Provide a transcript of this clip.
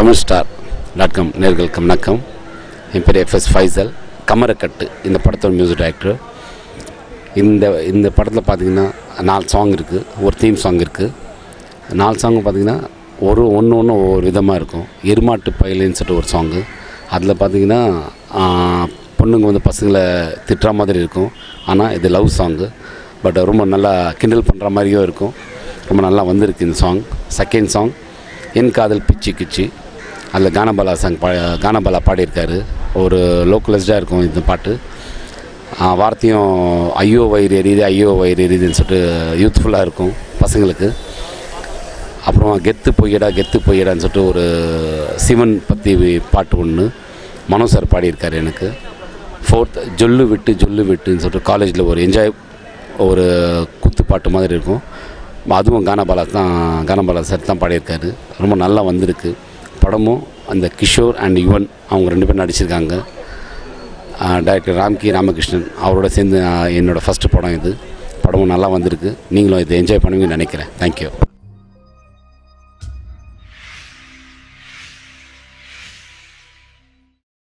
Tamil star dot com நேர்களுக்கு வணக்கம் என் பேர் எஃப்எஸ் ஃபைசல் கமரக்கட்டு இந்த படத்தோட மியூசிக் டைரக்டர் இந்த இந்த படத்தில் பார்த்தீங்கன்னா நாலு சாங் இருக்குது ஒரு தீம் சாங் இருக்குது நாலு சாங் பார்த்தீங்கன்னா ஒரு ஒன்று ஒன்று ஒவ்வொரு விதமாக இருக்கும் எருமாட்டு பயிலுன்னு சொல்லிட்டு ஒரு சாங்கு அதில் பார்த்தீங்கன்னா ஆஹ், பொண்ணுங்க வந்து பசங்களை திட்டுற மாதிரி இருக்கும் ஆனால் இது லவ் சாங்கு பட் ரொம்ப நல்லா கிண்டல் பண்ணுற மாதிரியும் இருக்கும் ரொம்ப நல்லா வந்திருக்கு இந்த சாங் செகண்ட் சாங் என் காதல் பிச்சி கிச்சி அதில் கானபாலா சாங் பா கானபாலா பாடியிருக்காரு ஒரு லோக்கலைஸ்டாக இருக்கும் இந்த பாட்டு ஆ, வார்த்தையும் ஐயோ வயிறு எரியுது ஐயோ வயிறு எரியுதுன்னு சொல்லிட்டு யூத்ஃபுல்லாக இருக்கும் பசங்களுக்கு அப்புறம் கெத்து பொய்யடா கெத்து பொய்யடான்னு சொல்லிட்டு ஒரு சிவன் பற்றி பாட்டு ஒன்று மனோ சார் பாடியிருக்காரு எனக்கு ஃபோர்த் ஜொல்லு விட்டு ஜொல்லு விட்டுன்னு சொல்லிட்டு காலேஜில் ஒரு என்ஜாய் ஒரு குத்து பாட்டு மாதிரி இருக்கும் அதுவும் கானபாலா தான் கானபாலா சார் தான் பாடியிருக்காரு ரொம்ப நல்லா வந்திருக்கு படமும் அந்த கிஷோர் அண்ட் யுவன் அவங்க ரெண்டு பேரும் நடிச்சிருக்காங்க டைரக்டர் ராம்கி ராமகிருஷ்ணன் அவரோட சேர்ந்து ஆ, என்னோடய ஃபஸ்ட்டு படம் இது படமும் நல்லா வந்திருக்கு நீங்களும் இதை என்ஜாய் பண்ணுவீங்கன்னு நினைக்கிறேன் தேங்க்யூ